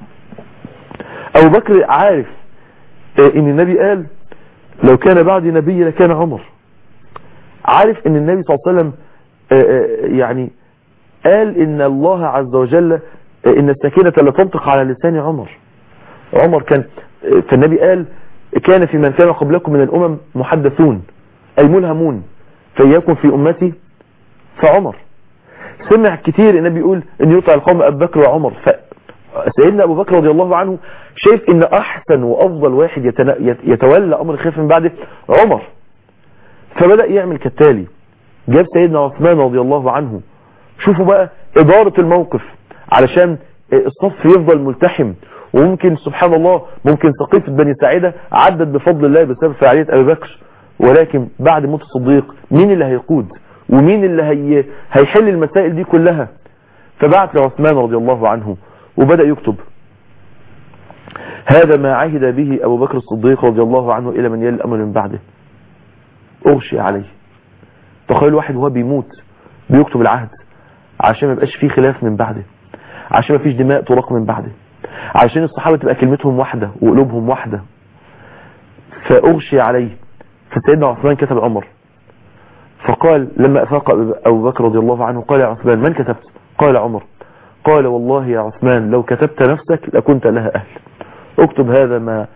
ابو بكر عارف ان النبي قال لو كان بعدي نبي لكان عمر عارف ان النبي صلى الله عليه وسلم يعني قال ان الله عز وجل ان السكينة لا تنطق على لسان عمر عمر كان فالنبي قال كان في من كان قبلكم من الامم محدثون اي ملهمون فإياكم في امتي فعمر سمع كتير النبي يقول ان يطع القوم ابو بكر وعمر سيدنا ابو بكر رضي الله عنه شايف ان احسن وافضل واحد يتولى امر الخلافه من بعده عمر فبدأ يعمل كالتالي جاب سيدنا عثمان رضي الله عنه شوفوا بقى ادارة الموقف علشان الصف يفضل ملتحم وممكن سبحان الله ممكن سقيفة بني ساعدة عدت بفضل الله بسبب فعالية ابي بكر ولكن بعد موت الصديق مين اللي هيقود ومين اللي هي هيحل المسائل دي كلها فبعت لعثمان رضي الله عنه وبدأ يكتب هذا ما عهد به أبو بكر الصديق رضي الله عنه إلى من يلي الأمر من بعده أغشي عليه تخيل واحد وهو بيموت بيكتب العهد عشان ما يبقاش فيه خلاف من بعده عشان ما فيش دماء تراق من بعده عشان الصحابة تبقى كلمتهم واحدة وقلوبهم واحدة فأغشي عليه فسيدنا عثمان كتب عمر فقال لما أفاق أبو بكر رضي الله عنه قال يا عثمان من كتبت قال عمر قال والله يا عثمان لو كتبت نفسك لكنت لها أهل اكتب هذا ما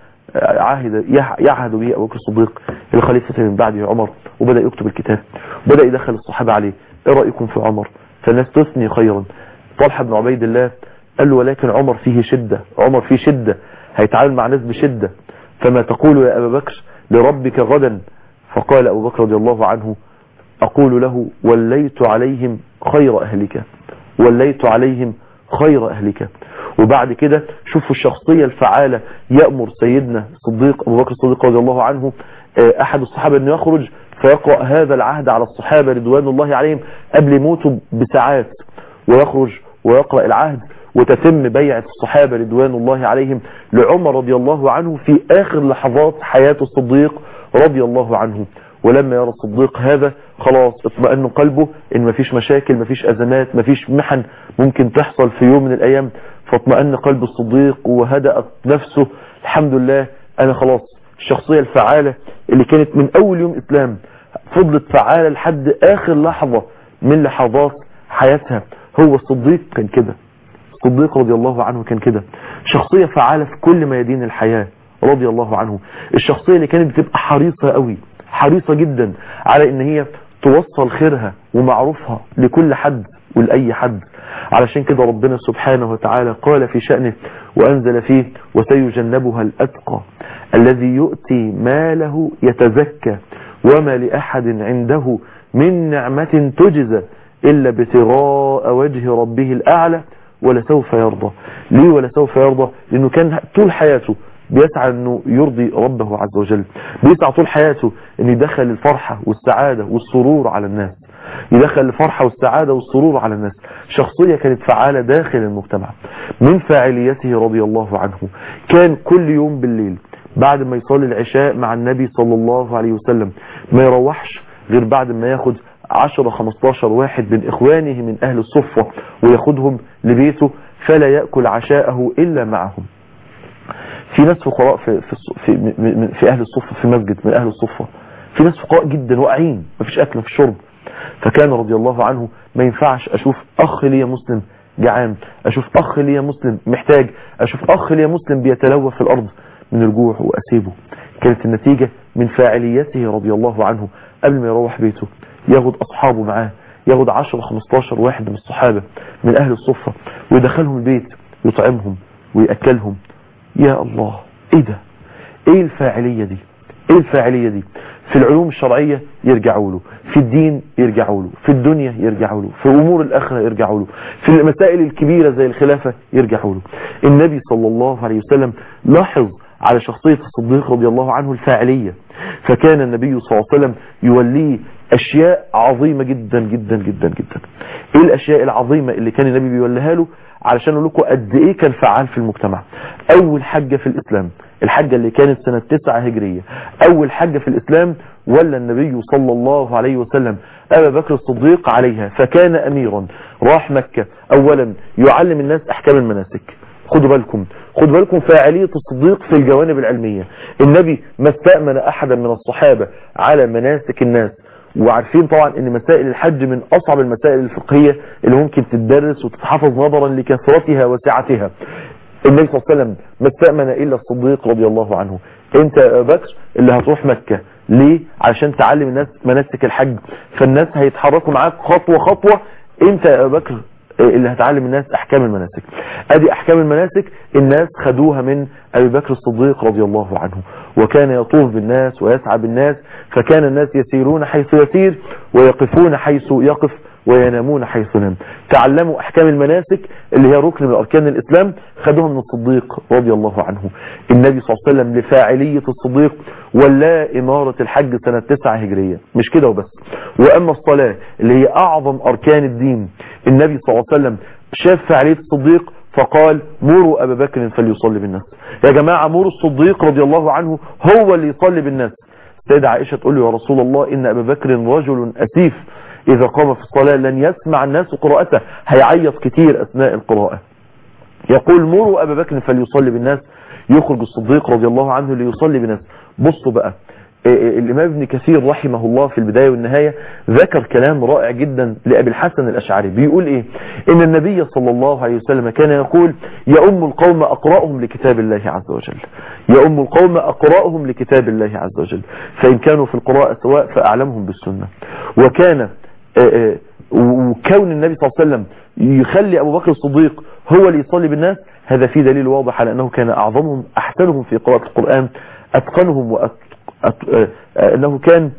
عهد يعهد به أبو بكر الصديق الخليفة من بعده عمر وبدأ يكتب الكتاب وبدأ يدخل الصحابة عليه ايه رأيكم في عمر فالناس تثني خيرا طلحة بن عبيد الله قال له ولكن عمر فيه شدة عمر فيه شدة هيتعامل مع ناس بشدة فما تقول يا أبا بكر لربك غدا فقال أبو بكر رضي الله عنه أقول له وليت عليهم خير أهلك وليت عليهم خير أهلك وبعد كده شوفوا الشخصية الفعالة يأمر سيدنا الصديق أبو بكر الصديق رضي الله عنه أحد الصحابة أنه يخرج فيقرأ هذا العهد على الصحابة رضوان الله عليهم قبل موته بساعات ويخرج ويقرأ العهد وتتم بيعة الصحابة رضوان الله عليهم لعمر رضي الله عنه في آخر لحظات حياة الصديق رضي الله عنه ولما يرى الصديق هذا خلاص اطمئن قلبه ان مفيش مشاكل مفيش ازمات مفيش محن ممكن تحصل في يوم من الايام فاطمئن قلب الصديق وهدأت نفسه الحمد لله انا خلاص الشخصية الفعالة اللي كانت من اول يوم اسلام فضلت فعالة لحد اخر لحظة من لحظات حياتها هو الصديق كان كده الصديق رضي الله عنه كان كده شخصية فعالة في كل ميادين الحياة رضي الله عنه الشخصية اللي كانت بتبقى حريصة قوي حريصة جدا على ان هي توصل خيرها ومعروفها لكل حد ولأي حد علشان كده ربنا سبحانه وتعالى قال في شأنه وأنزل فيه وسيجنبها الأتقى الذي يؤتي ماله يتزكى وما لأحد عنده من نعمة تجزى إلا ابتغاء وجه ربه الأعلى ولسوف يرضى ليه ولسوف يرضى لأنه كان طول حياته بيسعى انه يرضي ربه عز وجل بيسعى طول حياته ان يدخل الفرحة والسعادة والسرور على الناس يدخل الفرحة والسعادة والسرور على الناس شخصية كانت فعالة داخل المجتمع من فاعليته رضي الله عنه كان كل يوم بالليل بعد ما يصلي العشاء مع النبي صلى الله عليه وسلم ما يروحش غير بعد ما ياخد 10 15 واحد من اخوانه من اهل الصفة وياخدهم لبيته فلا يأكل عشاءه الا معهم في ناس فقراء في في في, في اهل الصفة في مسجد من اهل الصفة في ناس فقراء جدا واقعين مفيش اكل مفيش شرب فكان رضي الله عنه ما ينفعش اشوف اخ لي مسلم جعان اشوف اخ لي مسلم محتاج اشوف اخ لي مسلم بيتلوى في الارض من الجوع واسيبه كانت النتيجة من فاعليته رضي الله عنه قبل ما يروح بيته ياخد اصحابه معاه ياخد 10 15 واحد من الصحابة من اهل الصفة ويدخلهم البيت ويطعمهم ويأكلهم يا الله ايه ده ايه الفاعلية دي ايه الفاعلية دي في العلوم الشرعية يرجعوا له في الدين يرجعوا له في الدنيا يرجعوا له في امور الاخرة يرجعوا له في المسائل الكبيرة زي الخلافة يرجعوا له النبي صلى الله عليه وسلم لاحظ على شخصية الصديق رضي الله عنه الفاعلية فكان النبي صلى الله عليه وسلم يوليه اشياء عظيمة جدا جدا جدا جدا ايه الاشياء العظيمة اللي كان النبي بيوليها له علشان اقول لكم قد ايه كان فعال في المجتمع اول حجة في الاسلام الحجة اللي كانت سنة 9 هجرية اول حجة في الاسلام ولا النبي صلى الله عليه وسلم ابا بكر الصديق عليها فكان اميرا راح مكة اولا يعلم الناس احكام المناسك خدوا بالكم خدوا بالكم فاعلية الصديق في الجوانب العلمية النبي ما استأمن احدا من الصحابة على مناسك الناس وعارفين طبعا ان مسائل الحج من اصعب المسائل الفقهية اللي ممكن تدرس وتتحفظ نظرا لكثرتها وسعتها النبي صلى الله عليه وسلم ما استأمن الا الصديق رضي الله عنه انت يا بكر اللي هتروح مكة ليه عشان تعلم الناس مناسك الحج فالناس هيتحركوا معاك خطوة خطوة انت يا بكر اللي هتعلم الناس احكام المناسك ادي احكام المناسك الناس خدوها من ابي بكر الصديق رضي الله عنه وكان يطوف بالناس ويسعى بالناس فكان الناس يسيرون حيث يسير ويقفون حيث يقف وينامون حيث نام تعلموا احكام المناسك اللي هي ركن من اركان الاسلام خدوها من الصديق رضي الله عنه النبي صلى الله عليه وسلم لفاعلية الصديق ولا امارة الحج سنة 9 هجرية مش كده وبس واما الصلاة اللي هي اعظم اركان الدين النبي صلى الله عليه وسلم شاف فاعلية الصديق فقال مروا ابا بكر فليصلي بالناس يا جماعة مروا الصديق رضي الله عنه هو اللي يصلي بالناس سيدة عائشة تقول له يا رسول الله ان ابا بكر رجل اسيف اذا قام في الصلاة لن يسمع الناس قراءته هيعيط كتير اثناء القراءة يقول مروا ابا بكر فليصلي بالناس يخرج الصديق رضي الله عنه ليصلي بالناس بصوا بقى الإمام ابن كثير رحمه الله في البداية والنهاية ذكر كلام رائع جدا لأبي الحسن الأشعري بيقول إيه إن النبي صلى الله عليه وسلم كان يقول يؤم القوم أقرأهم لكتاب الله عز وجل يؤم القوم أقرأهم لكتاب الله عز وجل فإن كانوا في القراءة سواء فأعلمهم بالسنة وكان وكون النبي صلى الله عليه وسلم يخلي أبو بكر الصديق هو اللي يصلي بالناس هذا فيه دليل واضح على أنه كان أعظمهم أحسنهم في قراءة القرآن أتقنهم وأت... أت... أنه كان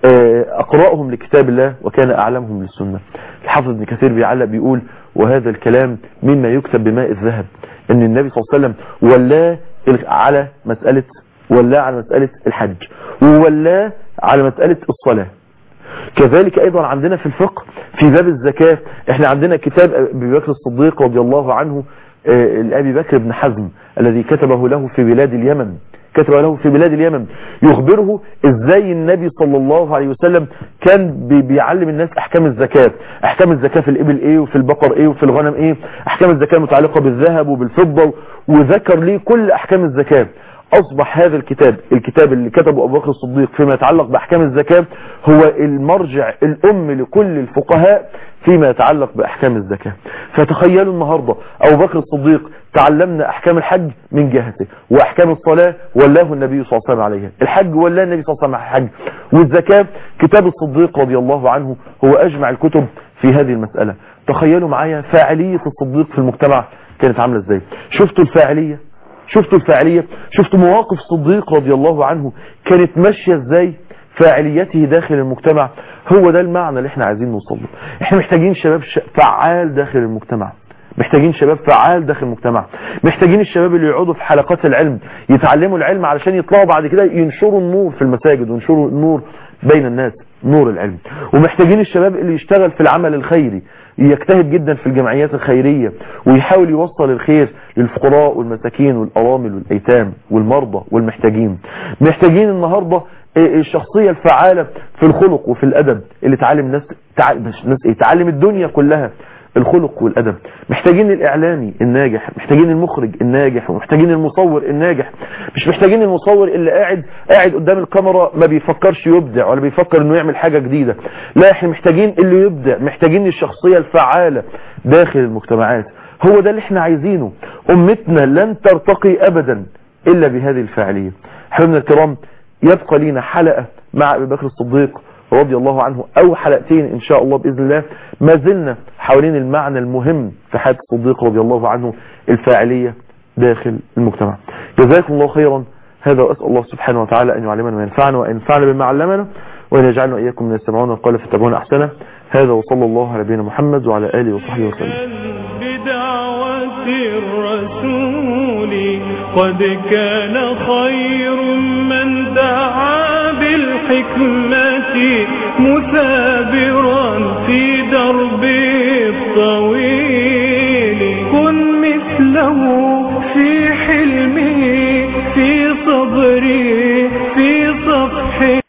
أقرأهم لكتاب الله وكان أعلمهم للسنة الحافظ ابن كثير بيعلق بيقول وهذا الكلام مما يكتب بماء الذهب أن النبي صلى الله عليه وسلم ولاه على مسألة ولاه على مسألة الحج وولاه على مسألة الصلاة كذلك أيضا عندنا في الفقه في باب الزكاة احنا عندنا كتاب أبي بكر الصديق رضي الله عنه لأبي بكر بن حزم الذي كتبه له في بلاد اليمن كتب له في بلاد اليمن يخبره ازاي النبي صلى الله عليه وسلم كان بيعلم الناس احكام الزكاة احكام الزكاة في الابل ايه وفي البقر ايه وفي الغنم ايه احكام الزكاة المتعلقة بالذهب وبالفضة وذكر ليه كل احكام الزكاة اصبح هذا الكتاب الكتاب اللي كتبه ابو بكر الصديق فيما يتعلق باحكام الزكاة هو المرجع الام لكل الفقهاء فيما يتعلق باحكام الزكاة فتخيلوا النهاردة ابو بكر الصديق تعلمنا احكام الحج من جهته واحكام الصلاة ولاه النبي صلى الله عليه وسلم عليها الحج ولاه النبي صلى الله عليه وسلم على الحج والزكاة كتاب الصديق رضي الله عنه هو اجمع الكتب في هذه المسألة تخيلوا معايا فاعلية الصديق في المجتمع كانت عاملة ازاي شفتوا الفاعلية شفتوا الفاعلية شفتوا مواقف الصديق رضي الله عنه كانت ماشية ازاي فاعليته داخل المجتمع هو ده المعنى اللي احنا عايزين نوصل له احنا محتاجين شباب فعال داخل المجتمع محتاجين شباب فعال داخل المجتمع محتاجين الشباب اللي يقعدوا في حلقات العلم يتعلموا العلم علشان يطلعوا بعد كده ينشروا النور في المساجد وينشروا النور بين الناس نور العلم ومحتاجين الشباب اللي يشتغل في العمل الخيري يجتهد جدا في الجمعيات الخيرية ويحاول يوصل الخير للفقراء والمساكين والأرامل والأيتام والمرضى والمحتاجين محتاجين النهاردة الشخصية الفعالة في الخلق وفي الأدب اللي تعلم الناس تعلم الدنيا كلها الخلق والأدب محتاجين الإعلامي الناجح محتاجين المخرج الناجح ومحتاجين المصور الناجح مش محتاجين المصور اللي قاعد قاعد قدام الكاميرا ما بيفكرش يبدع ولا بيفكر انه يعمل حاجة جديدة لا احنا محتاجين اللي يبدع محتاجين الشخصية الفعالة داخل المجتمعات هو ده اللي احنا عايزينه أمتنا لن ترتقي أبدا إلا بهذه الفاعلية حبيبنا الكرام يبقى لينا حلقة مع أبي بكر الصديق رضي الله عنه او حلقتين ان شاء الله باذن الله ما زلنا حوالين المعنى المهم في حياه الصديق رضي الله عنه الفاعليه داخل المجتمع جزاكم الله خيرا هذا واسال الله سبحانه وتعالى ان يعلمنا ما ينفعنا وان ينفعنا بما علمنا وان يجعلنا واياكم من السمعون والقول فاتبعون احسنه هذا وصلى الله على نبينا محمد وعلى اله وصحبه وسلم بدعوة الرسول قد كان خير من دعا بالحكمة مثابرا في دربه الطويل كن مثله في حلمه